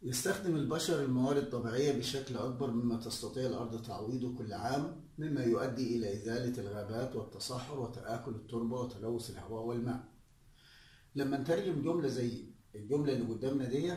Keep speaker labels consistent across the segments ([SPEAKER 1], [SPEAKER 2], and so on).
[SPEAKER 1] يستخدم البشر الموارد الطبيعية بشكل أكبر مما تستطيع الأرض تعويضه كل عام مما يؤدي إلى إزالة الغابات والتصحر وتآكل التربة وتلوث الهواء والماء لما نترجم جملة زي الجملة اللي قدامنا دي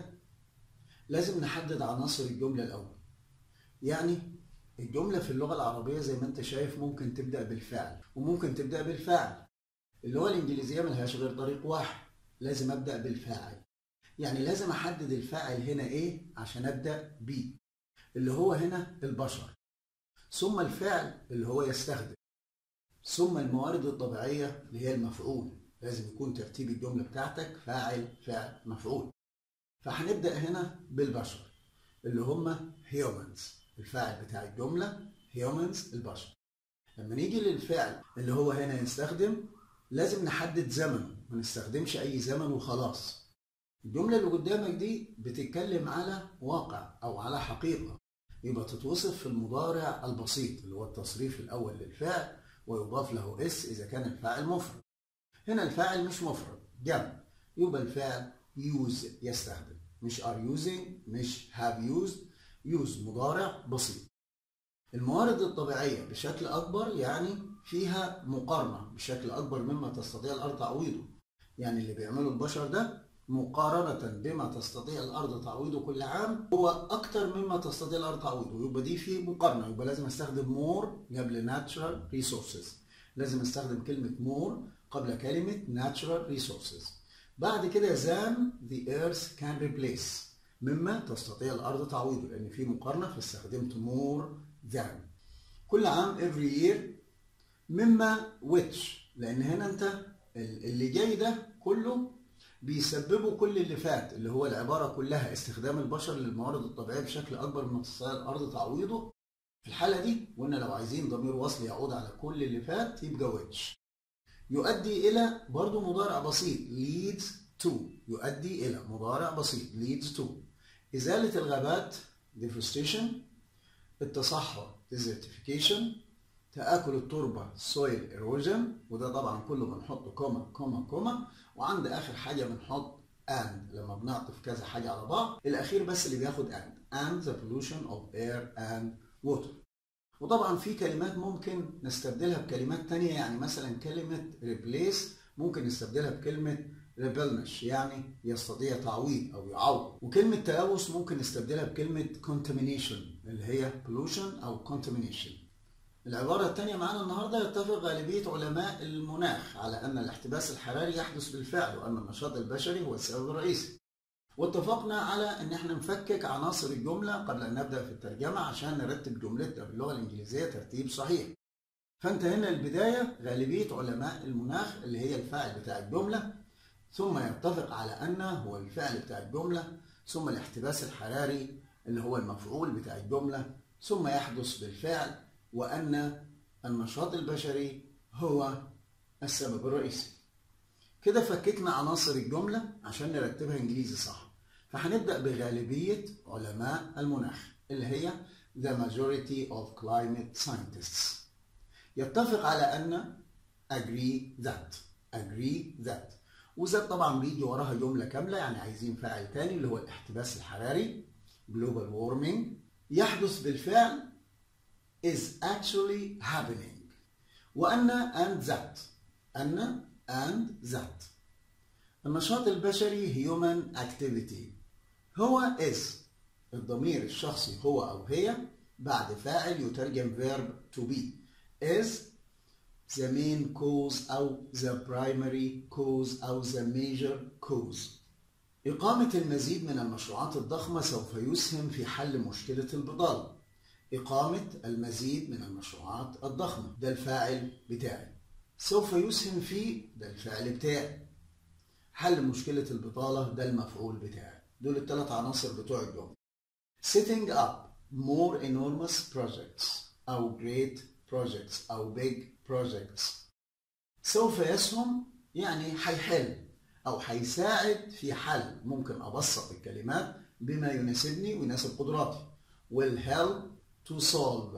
[SPEAKER 1] لازم نحدد عناصر الجملة الأول يعني الجملة في اللغة العربية زي ما انت شايف ممكن تبدأ بالفعل وممكن تبدأ بالفاعل اللغة الإنجليزية ملهاش غير طريق واحد لازم أبدأ بالفاعل يعني لازم أحدد الفاعل هنا إيه عشان أبدأ بيه اللي هو هنا البشر ثم الفعل اللي هو يستخدم ثم الموارد الطبيعية اللي هي المفعول لازم يكون ترتيب الجملة بتاعتك فاعل فعل مفعول فهنبدأ هنا بالبشر اللي هم humans الفاعل بتاع الجملة humans البشر لما نيجي للفعل اللي هو هنا يستخدم لازم نحدد زمنه ما نستخدمش أي زمن وخلاص الجملة اللي قدامك دي بتتكلم على واقع أو على حقيقة يبقى تتوصف في المضارع البسيط اللي هو التصريف الأول للفعل ويضاف له اس إذا كان الفاعل مفرد هنا الفاعل مش مفرد جمع يبقى الفعل use يستخدم مش are using مش have used use مضارع بسيط الموارد الطبيعية بشكل أكبر يعني فيها مقارنة بشكل أكبر مما تستطيع الأرض تعويضه يعني اللي بيعمله البشر ده مقارنة بما تستطيع الأرض تعويضه كل عام هو أكتر مما تستطيع الأرض تعويضه يبقى دي في مقارنة يبقى لازم استخدم more قبل natural resources لازم استخدم كلمة more قبل كلمة natural resources بعد كده than the earth can replace مما تستطيع الأرض تعويضه لأن في مقارنة فاستخدمت more than كل عام every year مما which لأن هنا أنت اللي جاي ده كله بيسببوا كل اللي فات اللي هو العبارة كلها استخدام البشر للموارد الطبيعية بشكل أكبر من تستطيع الأرض تعويضه في الحالة دي وإن لو عايزين ضمير وصل يعود على كل اللي فات يبقى which يؤدي إلى برضو مضارع بسيط leads to يؤدي إلى مضارع بسيط leads to إزالة الغابات deforestation التصحر desertification تآكل التربة soil erosion وده طبعا كله بنحط كوما كوما كوما وعند آخر حاجة بنحط and لما بنعطف كذا حاجة على بعض الأخير بس اللي بياخد and and the pollution of air and water وطبعا في كلمات ممكن نستبدلها بكلمات تانية يعني مثلا كلمة replace ممكن نستبدلها بكلمة replenish يعني يستطيع تعويض أو يعوض وكلمة تلوث ممكن نستبدلها بكلمة contamination اللي هي pollution أو contamination العبارة الثانية معانا النهاردة يتفق غالبية علماء المناخ على أن الاحتباس الحراري يحدث بالفعل وأن النشاط البشري هو السبب الرئيسي واتفقنا على ان احنا نفكك عناصر الجملة قبل ان نبدأ في الترجمة عشان نرتب جملتنا باللغة الانجليزية ترتيب صحيح فانت هنا البداية غالبية علماء المناخ اللي هي الفاعل بتاع الجملة ثم يتفق على ان هو الفعل بتاع الجملة ثم الاحتباس الحراري اللي هو المفعول بتاع الجملة ثم يحدث بالفعل وان النشاط البشري هو السبب الرئيسي كده فككنا عناصر الجملة عشان نرتبها انجليزي صح فهنبدأ بغالبية علماء المناخ اللي هي the majority of climate scientists يتفق على أن agree that agree that وذات طبعا بيجي وراها جملة كاملة يعني عايزين فاعل تاني اللي هو الاحتباس الحراري global warming يحدث بالفعل is actually happening وأن and that أن and that النشاط البشري human activity هو is الضمير الشخصي هو أو هي بعد فاعل يترجم verb to be is the main cause أو the primary cause أو the major cause إقامة المزيد من المشروعات الضخمة سوف يسهم في حل مشكلة البطالة إقامة المزيد من المشروعات الضخمة ده الفاعل بتاعي سوف يسهم في ده الفعل بتاعي حل مشكلة البطالة ده المفعول بتاعي دول الثلاث عناصر بتوع الجملة setting up more enormous projects أو great projects أو big projects سوف يسهم يعني هيحل أو هيساعد في حل ممكن أبسط الكلمات بما يناسبني ويناسب قدراتي will help to solve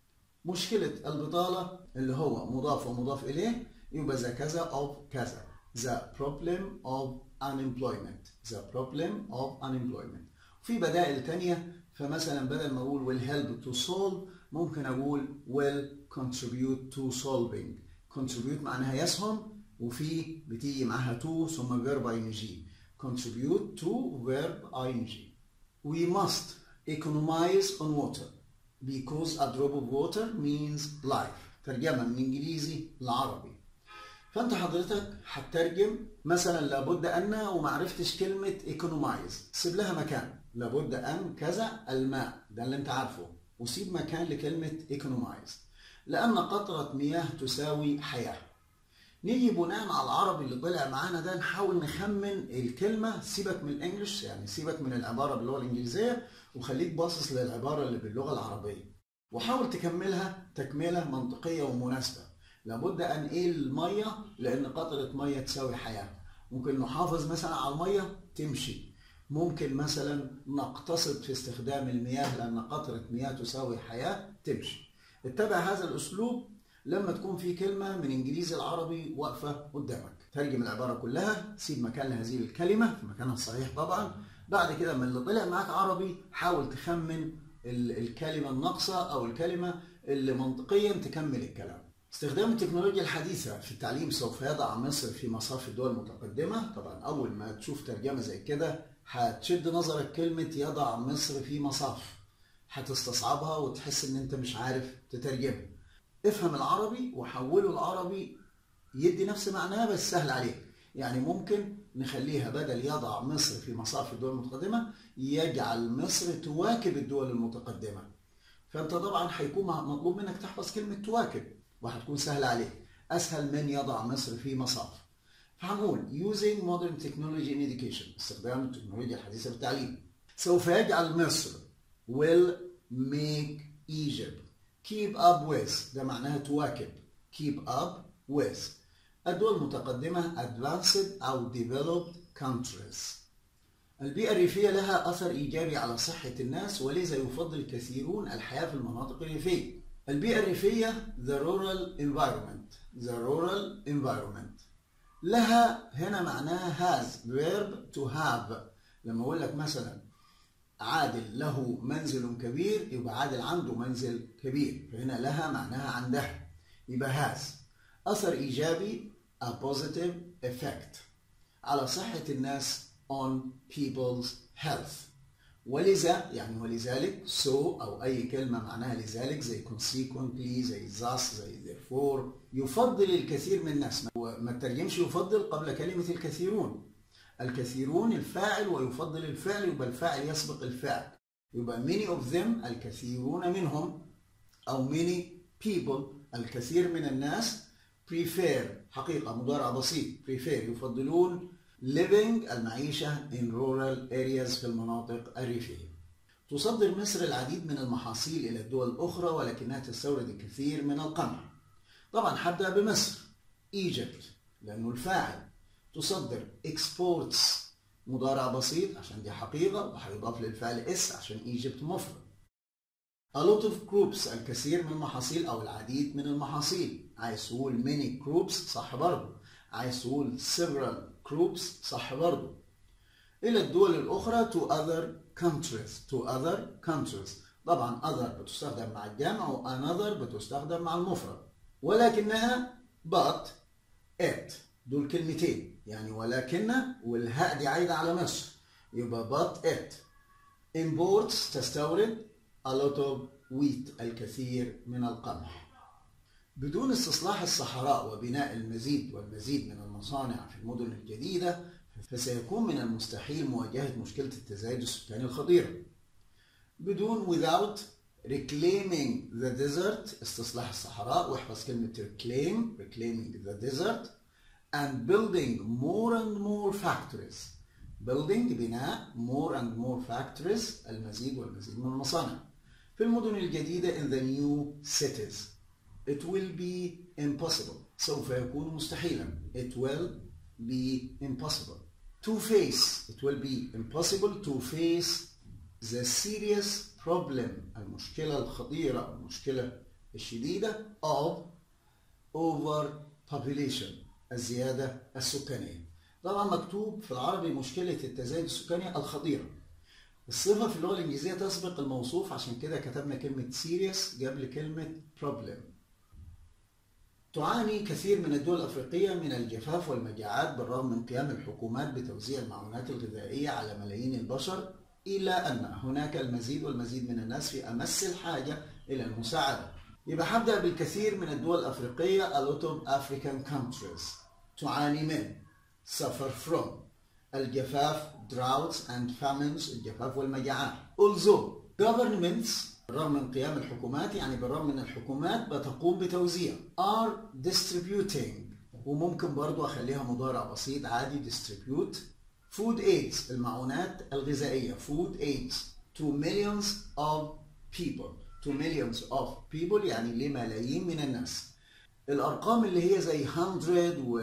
[SPEAKER 1] مشكلة البطالة اللي هو مضاف ومضاف إليه يبقى ذا كذا أو كذا the problem of unemployment the problem of unemployment في بدائل تانية فمثلا بدل ما اقول will help to solve ممكن اقول will contribute to solving contribute معناها يسهم وفي بتيجي معاها to ثم verb ing contribute to verb ing we must economize on water because a drop of water means life ترجمة من انجليزي لعربي فانت حضرتك هتترجم مثلا لابد ان ومعرفتش كلمة economize سيب لها مكان لابد ان كذا الماء ده اللي انت عارفه وسيب مكان لكلمة economize لان قطرة مياه تساوي حياة نيجي بناء على العربي اللي طلع معانا ده نحاول نخمن الكلمة سيبك من الانجليش يعني سيبك من العبارة باللغة الانجليزية وخليك باصص للعبارة اللي باللغة العربية وحاول تكملها تكملة منطقية ومناسبة لابد ان ايه المية لان قطرة مية تساوي حياة ممكن نحافظ مثلا على المية تمشي ممكن مثلا نقتصد في استخدام المياه لان قطرة مياه تساوي حياة تمشي اتبع هذا الاسلوب لما تكون في كلمة من انجليزي العربي واقفة قدامك ترجم العبارة كلها سيب مكان لهذه الكلمة في مكانها الصحيح طبعا بعد كده من اللي طلع معاك عربي حاول تخمن الكلمة الناقصة أو الكلمة اللي منطقيا تكمل الكلام استخدام التكنولوجيا الحديثة في التعليم سوف يضع مصر في مصاف الدول المتقدمة طبعا أول ما تشوف ترجمة زي كده هتشد نظرك كلمة يضع مصر في مصاف هتستصعبها وتحس ان انت مش عارف تترجمها افهم العربي وحوله العربي يدي نفس معناها بس سهل عليك يعني ممكن نخليها بدل يضع مصر في مصاف الدول المتقدمة يجعل مصر تواكب الدول المتقدمة فانت طبعا هيكون مطلوب منك تحفظ كلمة تواكب وهتكون سهلة عليك أسهل من يضع مصر في مصاف فهنقول using modern technology in education استخدام التكنولوجيا الحديثة في التعليم سوف يجعل مصر will make Egypt keep up with ده معناها تواكب keep up with الدول المتقدمة advanced أو developed countries البيئة الريفية لها أثر إيجابي على صحة الناس ولذا يفضل الكثيرون الحياة في المناطق الريفية البيئة الريفية the rural environment the rural environment لها هنا معناها has verb to have لما أقول لك مثلا عادل له منزل كبير يبقى عادل عنده منزل كبير فهنا لها معناها عندها يبقى has أثر إيجابي a positive effect على صحة الناس on people's health ولذا يعني ولذلك so أو أي كلمة معناها لذلك زي consequently زي thus زي therefore يفضل الكثير من الناس ما ترجمش يفضل قبل كلمة الكثيرون الكثيرون الفاعل ويفضل الفعل يبقى الفاعل يسبق الفعل يبقى many of them الكثيرون منهم أو many people الكثير من الناس prefer حقيقة مضارع بسيط prefer يفضلون living المعيشة in rural areas في المناطق الريفية تصدر مصر العديد من المحاصيل إلى الدول الأخرى ولكنها تستورد الكثير من القمح طبعا حبدأ بمصر Egypt لأنه الفاعل تصدر exports مضارع بسيط عشان دي حقيقة وهيضاف للفعل اس عشان Egypt مفرد A lot of crops الكثير من المحاصيل أو العديد من المحاصيل عايز تقول many crops صح برضه عايز تقول several crops صح برضه إلى الدول الأخرى to other countries to other countries طبعا other بتستخدم مع الجمع و another بتستخدم مع المفرد ولكنها but it دول كلمتين يعني ولكن والهاء دي عايدة على مصر يبقى but it imports تستورد a lot of wheat الكثير من القمح بدون استصلاح الصحراء وبناء المزيد والمزيد من المصانع في المدن الجديدة فسيكون من المستحيل مواجهة مشكلة التزايد السكاني الخطيرة بدون without reclaiming the desert استصلاح الصحراء واحفظ كلمة reclaim reclaiming the desert and building more and more factories building بناء more and more factories المزيد والمزيد من المصانع في المدن الجديدة in the new cities it will be impossible سوف يكون مستحيلا it will be impossible to face it will be impossible to face the serious problem المشكلة الخطيرة المشكلة الشديدة of overpopulation الزيادة السكانية طبعا مكتوب في العربي مشكلة التزايد السكاني الخطيرة الصفة في اللغة الإنجليزية تسبق الموصوف عشان كده كتبنا كلمة serious قبل كلمة problem تعاني كثير من الدول الأفريقية من الجفاف والمجاعات بالرغم من قيام الحكومات بتوزيع المعونات الغذائية على ملايين البشر إلى أن هناك المزيد والمزيد من الناس في أمس الحاجة إلى المساعدة يبقى هبدأ بالكثير من الدول الأفريقية a lot of African countries تعاني من suffer from الجفاف droughts and famines الجفاف والمجاعات although governments بالرغم من قيام الحكومات يعني بالرغم من الحكومات بتقوم بتوزيع are distributing وممكن برضو أخليها مضارع بسيط عادي distribute food aids المعونات الغذائية food aids to millions of people to millions of people يعني لملايين من الناس الأرقام اللي هي زي 100 و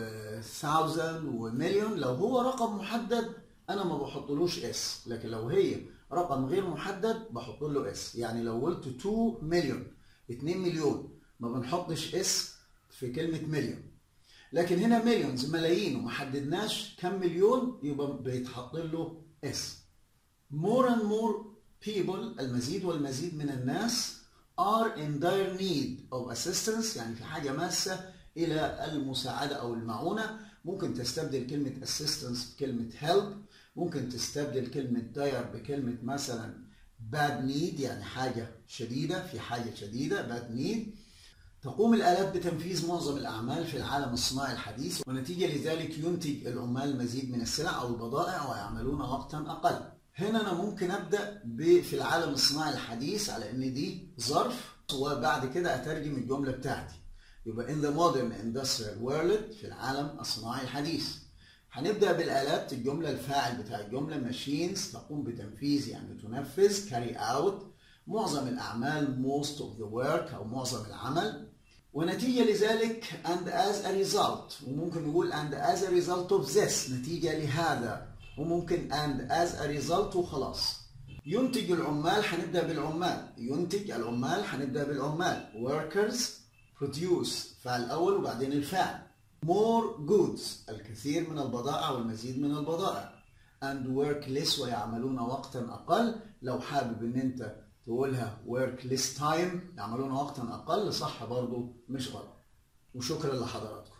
[SPEAKER 1] 1000 ومليون لو هو رقم محدد أنا ما بحطلوش اس لكن لو هي رقم غير محدد بحط له اس يعني لو قلت 2 مليون 2 مليون ما بنحطش اس في كلمة مليون لكن هنا مليونز ملايين وما حددناش كم مليون يبقى بيتحط له اس more and more people المزيد والمزيد من الناس are in dire need of assistance يعني في حاجة ماسة إلى المساعدة أو المعونة ممكن تستبدل كلمة assistance بكلمة help ممكن تستبدل كلمة داير بكلمة مثلا bad need يعني حاجة شديدة في حاجة شديدة bad need تقوم الآلات بتنفيذ معظم الأعمال في العالم الصناعي الحديث ونتيجة لذلك ينتج العمال المزيد من السلع أو البضائع ويعملون وقتا أقل هنا أنا ممكن أبدأ في العالم الصناعي الحديث على إن دي ظرف وبعد كده أترجم الجملة بتاعتي يبقى in the modern industrial world في العالم الصناعي الحديث هنبدأ بالآلات الجملة الفاعل بتاع الجملة machines تقوم بتنفيذ يعني تنفذ carry out معظم الأعمال most of the work أو معظم العمل ونتيجة لذلك and as a result وممكن نقول and as a result of this نتيجة لهذا وممكن and as a result وخلاص ينتج العمال هنبدأ بالعمال ينتج العمال هنبدأ بالعمال workers produce فعل الأول وبعدين الفعل more goods الكثير من البضائع والمزيد من البضائع and work less ويعملون وقتا أقل لو حابب إن أنت تقولها work less time يعملون وقتا أقل صح برضو مش غلط وشكرا لحضراتكم